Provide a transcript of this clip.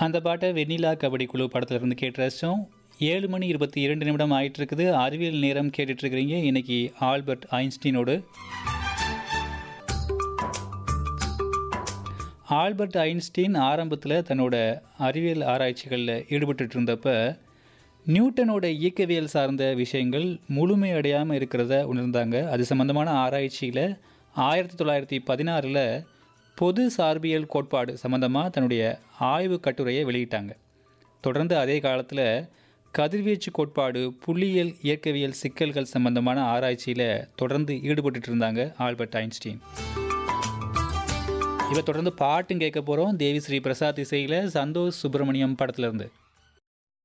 அந்த பாட்டை வெண்ணிலா கபடி குழு படத்துல இருந்து கேட்டு ரசிச்சோம் ஏழு மணி இருபத்தி இரண்டு நிமிடம் ஆயிட்டு இருக்குது அறிவியல் நேரம் கேட்டுட்டு இருக்கிறீங்க இன்னைக்கு ஆல்பர்ட் ஐன்ஸ்டீனோடு ஆல்பர்ட் ஐன்ஸ்டீன் ஆரம்பத்தில் தன்னோட அறிவியல் ஆராய்ச்சிகளில் ஈடுபட்டுட்டு இருந்தப்ப நியூட்டனோட இயக்கவியல் சார்ந்த விஷயங்கள் முழுமையடையாமல் இருக்கிறத உணர்ந்தாங்க அது சம்பந்தமான ஆராய்ச்சியில் ஆயிரத்தி தொள்ளாயிரத்தி பதினாறில் பொது சார்பியல் கோட்பாடு சம்பந்தமாக தன்னுடைய ஆய்வு கட்டுரையை வெளியிட்டாங்க தொடர்ந்து அதே காலத்தில் கதிர்வீச்சு கோட்பாடு புள்ளியியல் இயக்கவியல் சிக்கல்கள் சம்பந்தமான ஆராய்ச்சியில் தொடர்ந்து ஈடுபட்டுட்டு இருந்தாங்க ஆல்பர்ட் ஐன்ஸ்டீன் இப்போ தொடர்ந்து பாட்டும் கேட்க போகிறோம் தேவி ஸ்ரீ பிரசாத் இசையில் சந்தோஷ் சுப்பிரமணியம் படத்துல இருந்து